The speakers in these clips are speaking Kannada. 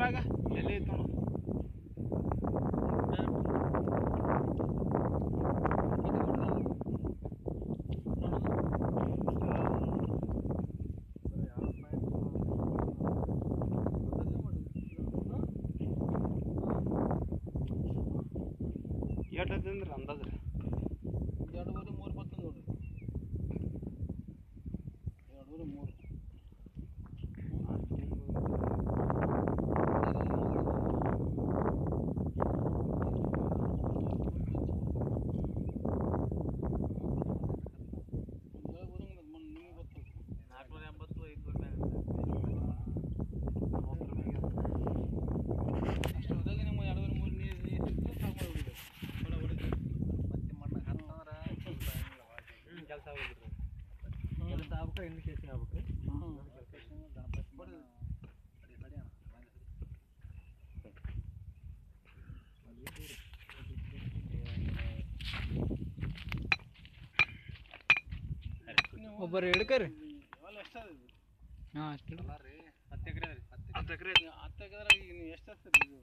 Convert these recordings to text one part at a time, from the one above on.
ಅದ್ರಾಗ ಎಲ್ಲಿ ಐತೆ ನೋಡು ಎಷ್ಟು ಐತೆ ಅಂದ್ರೆ ಅಂದಾಜು ರೀ ಎರಡೂವರೆ ಮೂರು ಬರ್ತದೆ ನೋಡ್ರಿ ಎರಡೂವರೆ ಮೂರು ನಿಮಗೆ ಬರ್ತದೆ ನಾಲ್ಕುನೂರ ಎಂಬತ್ತು ಐದುನೂರ ಮ್ಯಾಗ ಅಷ್ಟು ಹೋದಾಗ ನಿಮ್ಮ ಎರಡೂವರೆ ಮೂರು ನೀರು ನೀರು ಸಿಕ್ತು ಸಾಕು ಮಾಡಿಬಿಡಿದೆ ಹೊಡ ಹೊಡೆದು ಮತ್ತೆ ಮಣ್ಣು ಹತ್ತಂದ್ರೆ ಹ್ಞೂ ಕೆಲಸ ಆಗೋದ್ರಿ ಕೆಲಸ ಆಗ್ಬೇಕು ಇಂಡಿಕೇಶನ್ ಆಗ್ಬೇಕು ಗಣಪತಿ ಮಣ್ಣು ತಡಿ ತಡಿ ಅಣ್ಣ ಒಬ್ಬರು ಹಿಡ್ಕರಿ ಅವೆಲ್ಲ ಎಷ್ಟಾದ ಹಾಂ ಅಷ್ಟು ಅಲ್ಲ ರೀ ಹತ್ತು ಎಕರೆ ರೀ ಹತ್ತು ಹತ್ತು ಎಕರೆ ಹತ್ತು ಎಕರೆದಾಗ ಈಗ ನೀವು ಎಷ್ಟು ಹಚ್ತೀರಿ ಇದು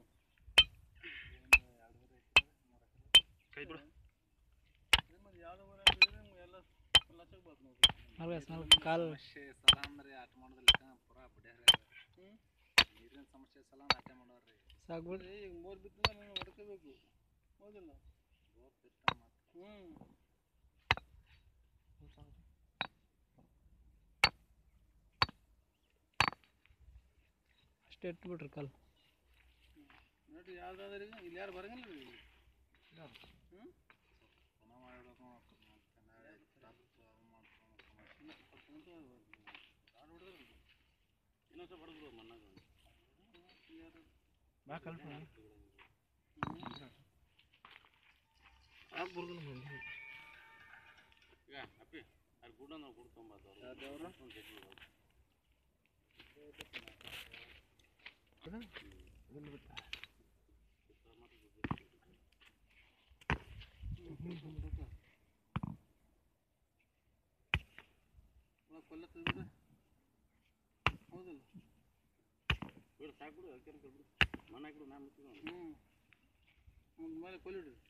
ಕೈ ಬಿಡು ನಿಮ್ಮದು ಎರಡೂವರೆ ಹಾಕಿದ್ರೆ ನಿಮ್ಗೆ ಎಲ್ಲ ಲಕ್ಷಕ್ಕೆ ಬರ್ತದೆ ನೋಡ್ರಿ ಸ್ವಲ್ಪ ಕಾಲು ಸಮಸ್ಯೆ ಸಲ ಅಂದ್ರೆ ಆಟ ಮಾಡೋದಿಲ್ಲ ಪೂರಾ ಬಿಡ್ಯಾರ ಹ್ಞೂ ನೀರಿನ ಸಮಸ್ಯೆ ಸಲ ಆಟ ಮಾಡೋರಿ ಸಾಕ್ಬಿಡ್ರಿ ಈಗ ಮೂರು ಬಿತ್ತಿದ್ರೆ ನೀವು ಹೊಡ್ಕೋಬೇಕು ಹೌದಿಲ್ಲ ಬೋರ್ ಬಿತ್ತ ಮತ್ತೆ ಹ್ಞೂ ಅಷ್ಟೇ ಇಟ್ಬಿಡ್ರಿ ಕಾಲು ನೋಡಿ ಯಾವ್ದಾದ್ರೆ ಈಗ ಇಲ್ಲಿ ಯಾರು ಬರಂಗಿಲ್ಲ ರೀ ಹ್ಞೂ ಪುನಃ ಮಾಡಬೇಕು ಮತ್ತೆ ನಾಳೆ ತಪ್ಪು ಅವು ಮಾಡ್ಕೊಂಡು ಸಮಸ್ಯೆ ಇನ್ನೊಂದು ಸ್ವಲ್ಪ ಹೊಡೆದ್ರು ಮಣ್ಣಾಗ ಬಾ ಕಲ್ಪ ಈಗ ಅಪ್ಪಿ ಅಲ್ಲಿ ಗುಡ ನಾವು ಗುಡ್ ತೊಂಬತ್ತವ್ರು ಯಾವ್ದವ್ರು? ಒಳಗೆ ಕೊಲ್ಲ ತೆಗ್ದ್ರೆ ಹೌದಿಲ್ಲ ಬಿಡು ಸಾಕು ಬಿಡು ಅದಕ್ಕೆ ಬಿಡು ಮಣ್ಣು ಹಾಕಿಬಿಡು ನಾ ಮುಚ್ಚಿದ್ರು ಹ್ಞೂ ಒಂದು ಮೇಲೆ ಕೊಲ್ಲಿಡ್ರಿ